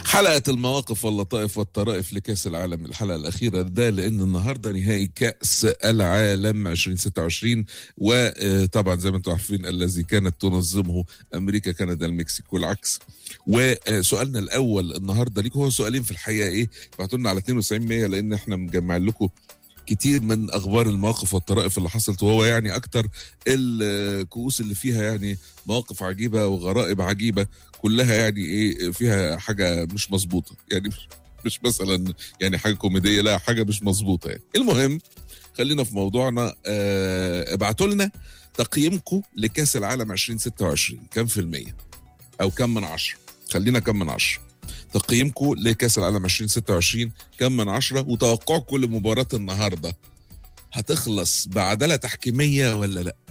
حلقة المواقف واللطائف والطرائف لكأس العالم الحلقة الأخيرة ده لأن النهاردة نهائي كأس العالم 2026 وطبعا زي ما انتم عارفين الذي كانت تنظمه أمريكا كندا المكسيك والعكس وسؤالنا الأول النهاردة ليكم هو سؤالين في الحقيقة إيه بعتوا لنا على 92 100 لأن احنا مجمعين لكم كتير من اخبار المواقف والطرائف اللي حصلت وهو يعني اكتر الكؤوس اللي فيها يعني مواقف عجيبه وغرائب عجيبه كلها يعني ايه فيها حاجه مش مظبوطه يعني مش, مش مثلا يعني حاجه كوميديه لا حاجه مش مظبوطه يعني المهم خلينا في موضوعنا آه ابعتوا لنا تقييمكم لكاس العالم 2026 كم في المية او كم من عشرة خلينا كم من عشرة تقييمكم لكاس العالم 2026 كم من عشرة وتوقعكم لمباراة النهاردة هتخلص بعدالة تحكيمية ولا لا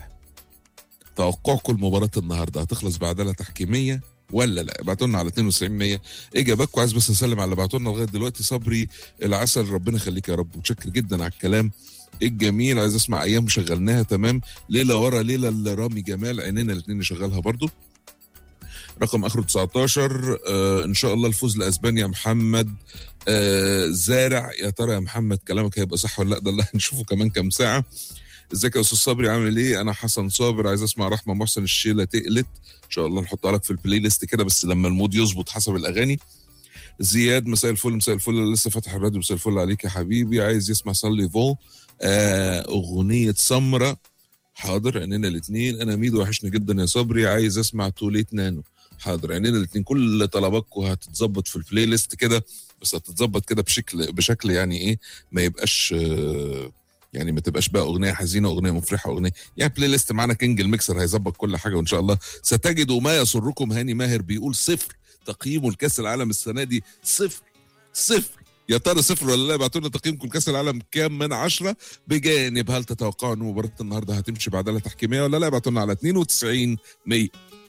توقعكم لمباراة النهاردة هتخلص بعدالة تحكيمية ولا لا ابعتوا لنا على 92 100 اجاباتكم عايز بس اسلم على اللي بعتوا لنا لغايه دلوقتي صبري العسل ربنا يخليك يا رب متشكر جدا على الكلام الجميل عايز اسمع ايام شغلناها تمام ليله ورا ليله لرامي جمال عينينا الاثنين نشغلها برضو رقم اخره 19 آه ان شاء الله الفوز لاسبانيا محمد آه زارع يا ترى يا محمد كلامك هيبقى صح ولا لا ده اللي هنشوفه كمان كام ساعه ازيك يا استاذ صبري عامل ايه انا حسن صابر عايز اسمع رحمه محسن الشيله تقلت ان شاء الله نحطها لك في البلاي ليست كده بس لما المود يظبط حسب الاغاني زياد مساء الفل مساء الفل لسه فاتح الراديو مساء الفل عليك يا حبيبي عايز يسمع صلي فو آه اغنيه سمره حاضر عينينا الاثنين انا ميدو وحشني جدا يا صبري عايز اسمع توليت نانو حاضر عينينا الاثنين كل طلباتكم هتتظبط في البلاي ليست كده بس هتتظبط كده بشكل بشكل يعني ايه ما يبقاش آه يعني ما تبقاش بقى اغنيه حزينه اغنيه مفرحه اغنيه يعني بلاي ليست معانا كينج الميكسر هيظبط كل حاجه وان شاء الله ستجدوا ما يسركم هاني ماهر بيقول صفر تقييمه لكاس العالم السنه دي صفر صفر يا ترى صفر ولا لا ابعتوا لنا تقييمكم لكاس العالم كام من عشرة بجانب هل تتوقعوا ان مباراه النهارده هتمشي بعداله تحكيميه ولا لا ابعتوا لنا على 92 100